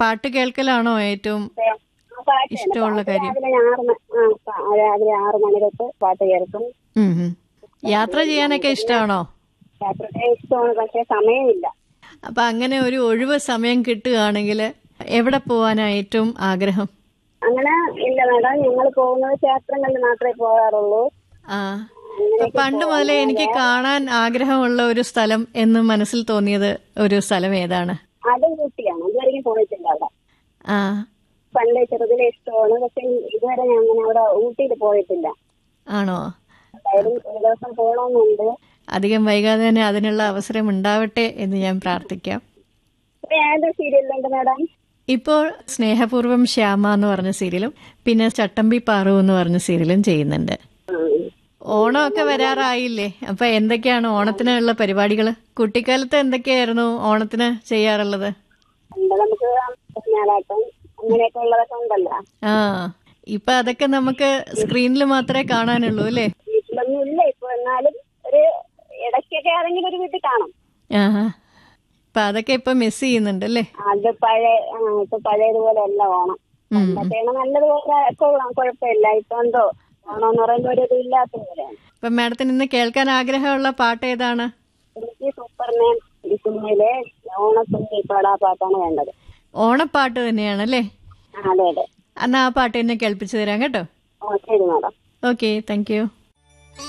പാട്ട് കേൾക്കലാണോ ഏറ്റവും ആ പാട്ട് തന്നെ. ഇഷ്ടമുള്ള പാട്ട് കാര്യം. രാവിലെ ആറ് മ- ആ, പ- രാവിലെ ആറ് മണി തൊട്ട് പാട്ട് കേൾക്കും ഉം, ഉം. യാത്ര ചെയ്യാനൊക്കെ ഇഷ്ടമാണോ യാത്രയെ ഇഷ്ടമാണ് പക്ഷെ സമയമില്ല അപ്പൊ അങ്ങനെ ഒരു ഒഴിവ് സമയം കിട്ടുകയാണെങ്കിൽ എവിടെ പോവാനാ ഏറ്റവും ആഗ്രഹം അങ്ങനെ ഇല്ല മാഡം ഞങ്ങൾ പോകുന്നത് ക്ഷേത്രങ്ങളിൽ മാത്രമേ പോകാറുള്ളൂ ആ അപ്പൊ പണ്ട് മുതലേ എനിക്ക് കാണാൻ ആഗ്രഹമുള്ള ഒരു സ്ഥലം എന്ന് മനസ്സിൽ തോന്നിയത് ഒരു സ്ഥലം ഏതാണ് അതും ഊട്ടിയാണ് ഇതുവരെയും പോയിട്ടില്ല അവിടെ ആ പണ്ട് ചെറുതിലെ ഇഷ്ടമാണ് പക്ഷെ ഇതുവരെ ഞാൻ അങ്ങനെ അവിടെ ഊട്ടിയിൽ പോയിട്ടില്ല ആണോ എന്തായാലും ഒരു ദിവസം പോകണമെന്നുണ്ട് അധികം വൈകാതെ തന്നെ അതിനുള്ള അവസരം ഉണ്ടാവട്ടെ എന്ന് ഞാൻ പ്രാർത്ഥിക്കാം ഇപ്പൊ ഏത് സീരിയലുണ്ട് മാഡം ഇപ്പോൾ സ്നേഹപൂർവം ശ്യാമ എന്ന് പറഞ്ഞ സീരിയലും പിന്നെ ചട്ടമ്പി പാറു എന്ന് പറഞ്ഞ സീരിയലും ചെയ്യുന്നുണ്ട് ഓണമൊക്കെ വരാറായില്ലേ അപ്പൊ എന്തൊക്കെയാണ് ഓണത്തിനുള്ള പരിപാടികൾ കുട്ടിക്കാലത്ത് എന്തൊക്കെയായിരുന്നു ഓണത്തിന് ചെയ്യാറുള്ളത് ഉണ്ട് നമുക്ക് ഞായറാട്ടം അങ്ങനെയൊക്കെ ഉള്ളതൊക്കെ ഉണ്ടല്ലോ ആ ഇപ്പൊ അതൊക്കെ നമുക്ക് സ്ക്രീനിൽ മാത്രമേ കാണാനുള്ളൂ അല്ലേ വീട്ടിലൊന്നും ഇല്ല ഇപ്പൊ എന്നാലും ഒരു ഇടയ്ക്കൊക്കെ ആരെങ്കിലും ഒരു വീട്ടിൽ കാണും ആ അപ്പൊ അതൊക്കെ ഇപ്പൊ മിസ് ചെയ്യുന്നുണ്ട് അല്ലേ അത് പഴയ ആ, ഇപ്പൊ പഴയതുപോലെ അല്ല ഓണം ഉം. പണ്ടൊക്കെയാണ് നല്ലതുപോലെ കൊള്ളാം കുഴപ്പമില്ല ഇപ്പൊ എന്തോ ഓണം എന്ന് പറയുമ്പോ ഒരു ഇത് ഇല്ലാത്ത പോലെയാണ് അപ്പൊ മാഡത്തിന് ഇന്ന് കേൾക്കാൻ ആഗ്രഹമുള്ള പാട്ട് ഏതാണ് എനിക്ക് സൂപ്പർമാൻ ഈ സിനിമയിലെ ഓണത്തുമ്പി പാടാ പാട്ടാണ് വേണ്ടത് ഓണപ്പാട്ട് തന്നെയാണല്ലേ ആ, അതെ അതെ എന്നാ ആ പാട്ട് എന്നെ കേൾപ്പിച്ചു തരാം കേട്ടോ ഓ ശരി മാഡം ഓക്കെ താങ്ക് യു